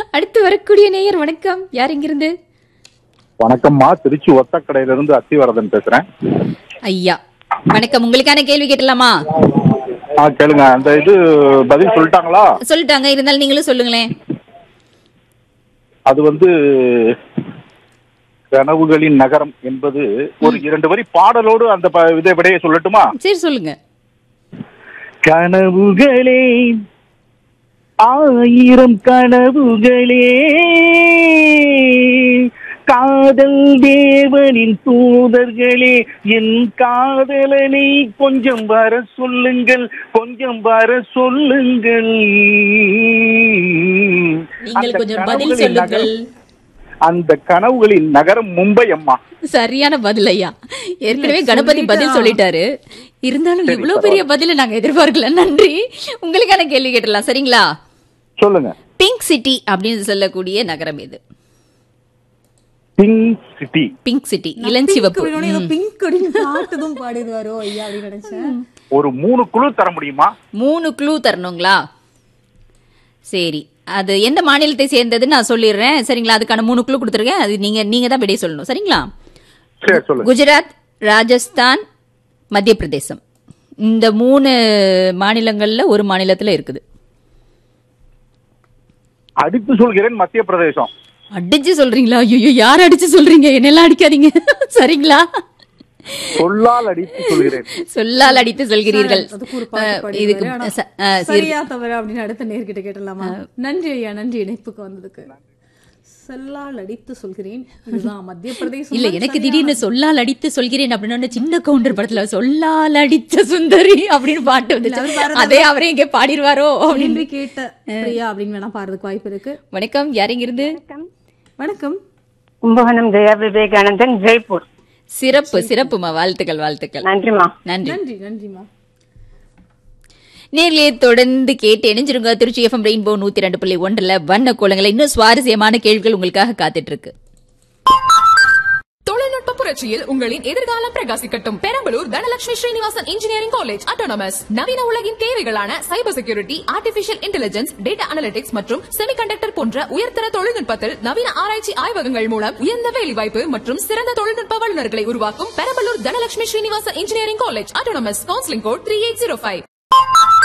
அடுத்து வரக்கூடிய நேயர் வணக்கம் யார் இங்கிருந்து வணக்கம்மா திருச்சி ஒத்தக்கடையில இருந்து அத்திவரதன் பேசுறேன் ஐயா வணக்கம் உங்களுக்கான கேள்வி கேட்டலாமா ஆ கேளுங்க அந்த இது பதில் சொல்லிட்டாங்களா சொல்லிட்டாங்க இருந்தாலும் நீங்களும் சொல்லுங்களேன் அது வந்து கனவுகளின் நகரம் என்பது ஒரு இரண்டு வரி பாடலோடு அந்த ப- இதை விடையை சொல்லட்டுமா சரி சொல்லுங்க கனவுகளே ஆயிரம் கனவுகளே காதல் தேவனின் தூதர்களே என் காதலனை கொஞ்சம் வர சொல்லுங்கள் கொஞ்சம் வர சொல்லுங்கள் நீங்கள் அந்த கொஞ்சம் பதில் கனவுகளின் சொல்லுங்கள் நகரம்- அந்த கனவுகளின் நகரம் மும்பை அம்மா சரியான பதில் ஐயா ஏற்கனவே கணபதி பதில் சொல்லிட்டாரு இருந்தாலும் சரி, இவ்வளவு பெரிய பதில நாங்க எதிர்பார்க்கல நன்றி உங்களுக்கான கேள்வி கேட்டலாம் சரிங்களா சொல்லுங்க பிங்க் சிட்டி அப்படின்னு சொல்லக்கூடிய நகரம் இது பிங்க் சிட்டி பிங்க் சிட்டி இளஞ்சிவப்பு ம். பிங்க் அப்படின்னு பாட்டுதும் பாடிடுவாரோ ஐயா அப்படின்னு நினைச்சேன் ஒரு மூணு குழு தர முடியுமா மூணு க்ளூ தரணுங்களா சரி அது எந்த மாநிலத்தை சேர்ந்ததுன்னு நான் சொல்லிடுறேன் சரிங்களா அதுக்கான மூணு க்ளூ கொடுத்துருக்கேன் அது நீங்க நீங்க தான் விடை சொல்லணும் சரிங்களா சரி சொல்லுங்க குஜராத் ராஜஸ்தான் மத்திய பிரதேசம் இந்த மூணு மாநிலங்கள்ல ஒரு மாநிலத்துல இருக்குது அடித்து சொல்கிறேன் மத்திய பிரதேசம் அடிச்சு சொல்றீங்களா ஐயோ யார் அடிச்சு சொல்றீங்க என்னெல்லாம் அடிக்காதீங்க சரிங்களா சொல்லால் அடித்து சொல்கிறேன் சொல்லால் அடித்து சொல்கிறீர்கள் அதுக்கு ஒரு பாட்டு அஹ், பாடிடுவாரு. இதுக்கு ஆனா, ச- அஹ், சரி. சரியா தவறா அப்படின்னு அடுத்த நேர்கிட்ட கேட்டலாமா நன்றி ஐயா நன்றி இணைப்புக்கு வந்ததுக்கு செல்லால் அடித்து சொல்கிறேன் இதுதான் மத்திய பிரதேசம் இல்ல தான் எனக்கு சரியான- திடீர்னு சொல்லால் அடித்து சொல்கிறேன் அப்படின்னு சின்ன கவுண்டர் படத்துல சொல்லால் அடித்த சுந்தரி அப்படின்னு பாட்டு வந்துச்சு அதே அவரே இங்க பாடிடுவாரோ அப்படின்னு கேள்வி கேட்ட பிரியா அப்படின்னு வேணா பாடுறதுக்கு வாய்ப்பு இருக்கு வணக்கம் யார் இங்கிருந்து வணக்கம் கும்பகோணம் ஜெயா விவேகானந்தன் ஜெய்ப்பூர் சிறப்பு சிறப்புமா வாழ்த்துக்கள் வாழ்த்துக்கள் நன்றிமா நன்றி நன்றி நன்றிமா நேர்லயே தொடர்ந்து கேட்டு இணைஞ்சிருங்க திருச்சி எஃப்எம் ரெயின்போ நூத்தி ரெண்டு புள்ளி ஒன்றுல வண்ண கோலங்களை இன்னும் சுவாரஸ்யமான கேள்விகள் உங்களுக்காக காத்துட்டு இருக்கு தொழில்நுட்ப புரட்சியில் உங்களின் எதிர்காலம் பிரகாசிக்கட்டும் Perambalur Dhanalakshmi Srinivasan engineering college autonomous நவீன உலகின் தேவைகளான cyber security artificial intelligence data analytics மற்றும் செமிகண்டக்டர் போன்ற உயர்தர தொழில்நுட்பத்தில் நவீன ஆராய்ச்சி ஆய்வகங்கள் மூலம் உயர்ந்த வேலைவாய்ப்பு மற்றும் சிறந்த தொழில்நுட்ப வல்லுநர்களை உருவாக்கும் Perambalur Dhanalakshmi Srinivasan engineering college autonomous counselling code three eight zero five